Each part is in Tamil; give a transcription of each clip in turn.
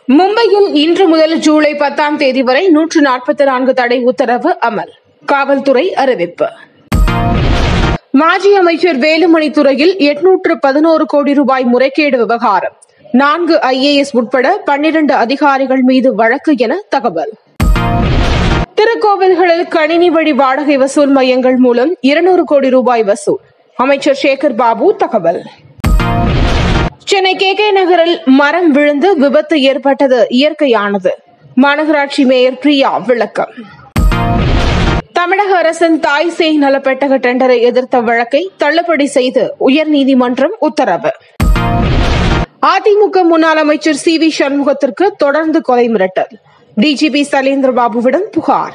மும்பையில் இன்று முதல் ஜூலை பத்தாம் தேதி வரை நூற்று நாற்பத்தி நான்கு தடை உத்தரவு அமல் காவல்துறை அறிவிப்பு மாஜி அமைச்சர் வேலுமணி துறையில் எட்நூற்று பதினோரு கோடி ரூபாய் முறைகேடு விவகாரம் நான்கு ஐஏஎஸ் உட்பட பன்னிரண்டு அதிகாரிகள் மீது வழக்கு என தகவல் திருக்கோவில்களில் கணினி வழி வாடகை வசூல் மையங்கள் மூலம் இருநூறு கோடி ரூபாய் வசூல் அமைச்சர் சேகர் பாபு தகவல் சென்னை கே கே நகரில் மரம் விழுந்து விபத்து ஏற்பட்டது இயற்கையானது மாநகராட்சி மேயர் பிரியா விளக்கம் தமிழக அரசின் தாய் சேய் நலப்பெட்டக டெண்டரை எதிர்த்த வழக்கை தள்ளுபடி செய்து உயர்நீதிமன்றம் உத்தரவு அதிமுக முன்னாள் அமைச்சர் சி வி சண்முகத்திற்கு தொடர்ந்து கொலை மிரட்டல் டிஜிபி சலேந்திரபாபுவிடம் புகார்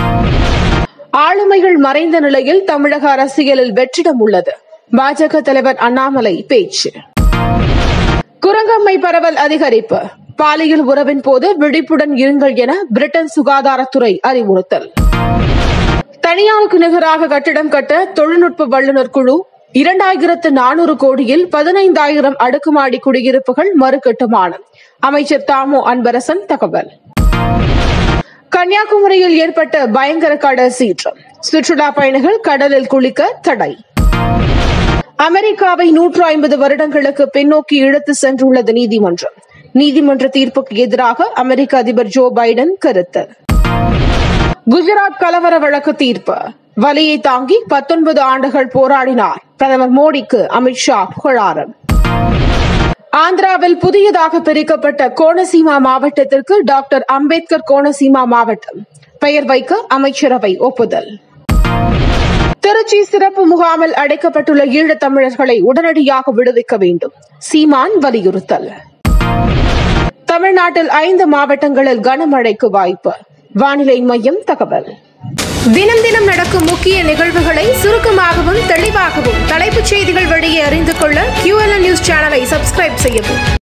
ஆளுமைகள் மறைந்த நிலையில் தமிழக அரசியலில் வெற்றிடம் உள்ளது பாஜக தலைவர் அண்ணாமலை பேச்சு குரங்கம்மை பரவல் அதிகரிப்பு பாலியல் உறவின் போது விழிப்புடன் இருங்கள் என பிரிட்டன் சுகாதாரத்துறை அறிவுறுத்தல் தனியாருக்கு நிகராக கட்டிடம் கட்ட தொழில்நுட்ப வல்லுநர் குழு இரண்டாயிரத்து நானூறு கோடியில் பதினைந்தாயிரம் அடுக்குமாடி குடியிருப்புகள் மறுகட்டுமானம் அமைச்சர் தாமோ அன்பரசன் தகவல் கன்னியாகுமரியில் ஏற்பட்ட பயங்கர கடல் சீற்றம் சுற்றுலா பயணிகள் கடலில் குளிக்க தடை அமெரிக்காவை நூற்று ஐம்பது வருடங்களுக்கு பின்னோக்கி இழுத்து சென்றுள்ளது நீதிமன்றம் நீதிமன்ற தீர்ப்புக்கு எதிராக அமெரிக்க அதிபர் ஜோ பைடன் கருத்து குஜராத் கலவர வழக்கு தீர்ப்பு வலியை தாங்கி பத்தொன்பது ஆண்டுகள் போராடினார் பிரதமர் மோடிக்கு அமித்ஷா புகழாரம் ஆந்திராவில் புதியதாக பிரிக்கப்பட்ட கோனசீமா மாவட்டத்திற்கு டாக்டர் அம்பேத்கர் கோனசீமா மாவட்டம் பெயர் வைக்க அமைச்சரவை ஒப்புதல் திருச்சி சிறப்பு முகாமில் அடைக்கப்பட்டுள்ள ஈழத் தமிழர்களை உடனடியாக விடுவிக்க வேண்டும் சீமான் வலியுறுத்தல் தமிழ்நாட்டில் ஐந்து மாவட்டங்களில் கனமழைக்கு வாய்ப்பு வானிலை மையம் தகவல் தினம் தினம் நடக்கும் முக்கிய நிகழ்வுகளை சுருக்கமாகவும் தெளிவாகவும் தலைப்புச் செய்திகள் வழியே அறிந்து கொள்ள QLN நியூஸ் சேனலை சப்ஸ்கிரைப் செய்யவும்